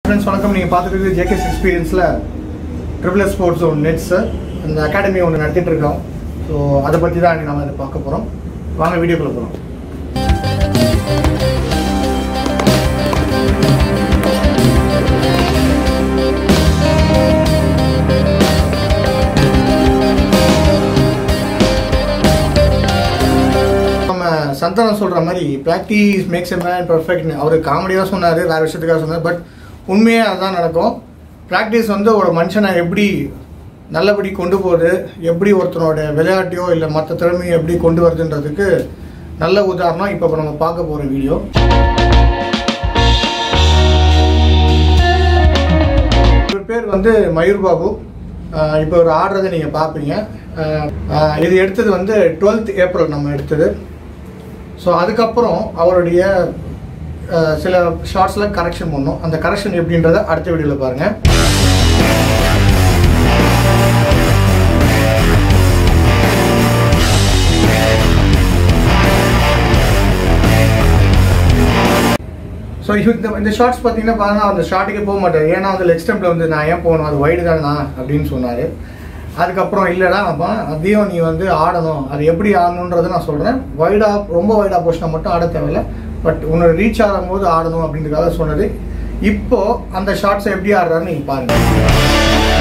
friends வணக்கம் நீங்கள் பார்த்துட்டு ஜேகேஸ் எக்ஸ்பீரியன்ஸில் ட்ரிபிள் எஸ் ஸ்போர்ட்ஸ் ஒன்று நெட்ஸு அந்த அகாடமி ஒன்று நடத்திட்டு இருக்கோம் ஸோ அதை பற்றி தான் இன்னைக்கு நம்ம இதை பார்க்க போகிறோம் வாங்க வீடியோக்குள்ளே போகிறோம் நம்ம சந்தானம் சொல்கிற மாதிரி ப்ராக்டிஸ் மேக்ஸ் எ மேன் பர்ஃபெக்ட்னு அவர் காமெடியாக சொன்னார் வேறு விஷயத்துக்காக சொன்னார் பட் உண்மையாக அதுதான் நடக்கும் ப்ராக்டிஸ் வந்து ஒரு மனுஷனை எப்படி நல்லபடி கொண்டு போகுது எப்படி ஒருத்தனோட விளையாட்டையோ இல்லை மற்ற திறமையை எப்படி கொண்டு வருதுன்றதுக்கு நல்ல உதாரணம் இப்போ நம்ம பார்க்க போகிற வீடியோ இவர் பேர் வந்து மயூர் பாபு ஆஹ் இப்போ ஒரு ஆடுறதை நீங்கள் பார்ப்பீங்க ஆஹ் ஆஹ் இது எடுத்தது வந்து டுவெல்த் ஏப்ரல் நம்ம எடுத்தது ஸோ அதுக்கப்புறம் அவருடைய ஆஹ் சில ஷார்ட்ஸில் கரெக்ஷன் பண்ணோம் அந்த கரெக்ஷன் எப்படின்றத அடுத்த வீடியோவில் பாருங்கள் ஸோ இந்த இந்த ஷார்ட்ஸ் பார்த்தீங்கன்னா பாருங்க அந்த ஷார்ட்டுக்கே போக மாட்டார் ஏன்னா அந்த லெக் ஸ்டெம்பில் வந்து நான் ஏன் போகணும் அது வைடு தானா அப்படின்னு சொன்னார் அதுக்கப்புறம் இல்லைடா அப்போ அதையும் நீ வந்து ஆடணும் அது எப்படி ஆடணுன்றதை நான் சொல்கிறேன் வைடாக ரொம்ப வைடாக போச்சுனா மட்டும் ஆட தேவையில்ல பட் உன்னோட ரீச் ஆகும்போது ஆடணும் அப்படின்றதுக்காக சொன்னது இப்போ அந்த ஷார்ட்ஸை எப்படி ஆடுறாருன்னு நீங்கள் பாருங்கள்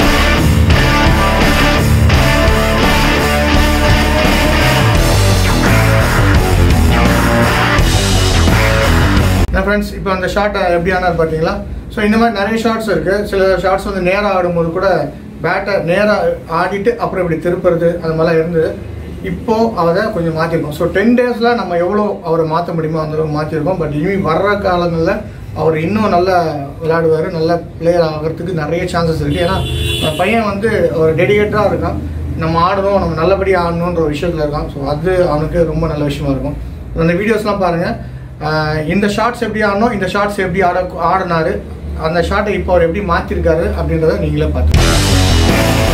என்ன ஃப்ரெண்ட்ஸ் இப்போ அந்த ஷார்ட் எப்படி ஆனார் பார்த்தீங்களா ஸோ இந்த மாதிரி நிறைய ஷார்ட்ஸ் இருக்குது சில ஷார்ட்ஸ் வந்து நேராக ஆடும்போது கூட பேட்டை நேராக ஆடிட்டு அப்புறம் இப்படி திருப்புறது அந்த மாதிரிலாம் இருந்தது இப்போ அவரை கொஞ்சம் மாற்றிருக்கோம் ஸோ டென் டேஸில் நம்ம எவ்வளோ அவரை மாற்ற முடியுமோ அந்த அளவுக்கு மாற்றிருக்கோம் பட் இனி வர்ற காலங்களில் அவர் இன்னும் நல்லா விளையாடுவார் நல்ல பிளேயர் ஆகிறதுக்கு நிறைய சான்சஸ் இருக்குது ஏன்னா அந்த பையன் வந்து ஒரு டெடிகேட்டடாக இருக்கான் நம்ம ஆடணும் நம்ம நல்லபடியாக ஆடணுன்ற ஒரு விஷயத்தில் இருக்கான் ஸோ அது அவனுக்கு ரொம்ப நல்ல விஷயமா இருக்கும் அந்த வீடியோஸ்லாம் பாருங்கள் ஆஹ் இந்த ஷார்ட்ஸ் எப்படி ஆடணும் இந்த ஷார்ட்ஸ் எப்படி ஆட ஆடினாரு அந்த ஷார்ட்டை இப்போ அவர் எப்படி மாற்றிருக்காரு அப்படின்றத நீங்களே பார்த்து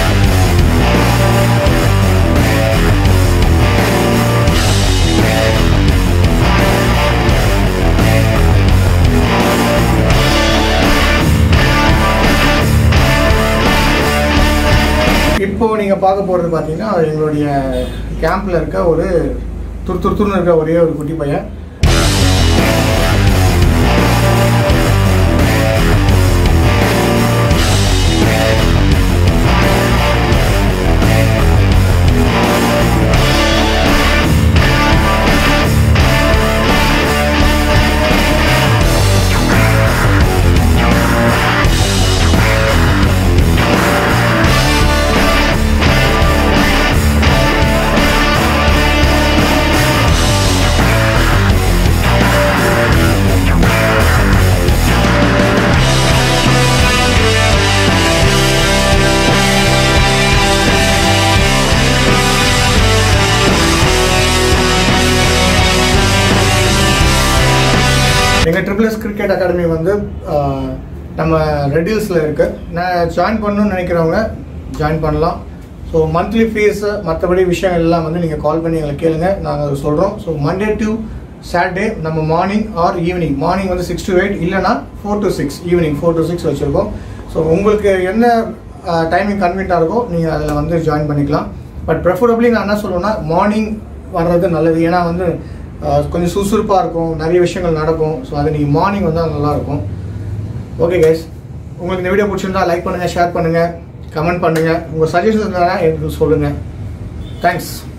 இப்போ நீங்கள் பார்க்க போகிறது பார்த்தீங்கன்னா அது எங்களுடைய கேம்பில் இருக்க ஒரு துரு துரு துருன்னு இருக்க ஒரே ஒரு குட்டி பையன் எங்கள் ட்ரிபிள் எஸ் கிரிக்கெட் அகாடமி வந்து ஆஹ், நம்ம ரெடியூஸில் இருக்கு நான் ஜாயின் பண்ணணும்னு நினைக்கிறவங்க ஜாயின் பண்ணலாம் ஸோ மந்த்லி ஃபீஸு மற்றபடி விஷயம் எல்லாம் வந்து நீங்கள் கால் பண்ணி எங்களை கேளுங்க நாங்கள் சொல்கிறோம் ஸோ மண்டே டு சாட்டர்டே நம்ம மார்னிங் ஆர் ஈவினிங் மார்னிங் வந்து சிக்ஸ் டு எயிட் இல்லைனா four to six evening four to six வச்சுருக்கோம் ஸோ உங்களுக்கு என்ன டைமிங் கன்வீனியாக இருக்கோ நீங்கள் அதில் வந்து ஜாயின் பண்ணிக்கலாம் பட் ப்ரெஃபரபிளி நான் என்ன சொல்லுவேன்னா மார்னிங் வர்றது நல்லது ஏன்னா வந்து ஆஹ், கொஞ்சம் சுறுசுறுப்பாக இருக்கும் நிறைய விஷயங்கள் நடக்கும் ஸோ அது நீங்கள் மார்னிங் வந்தால் நல்லாயிருக்கும் ஓகே கைஸ் உங்களுக்கு இந்த வீடியோ பிடிச்சிருந்தா லைக் பண்ணுங்கள் ஷேர் பண்ணுங்கள் கமெண்ட் பண்ணுங்கள் உங்கள் சஜஷன் இருந்தால் எனக்கு சொல்லுங்கள் தேங்க்ஸ்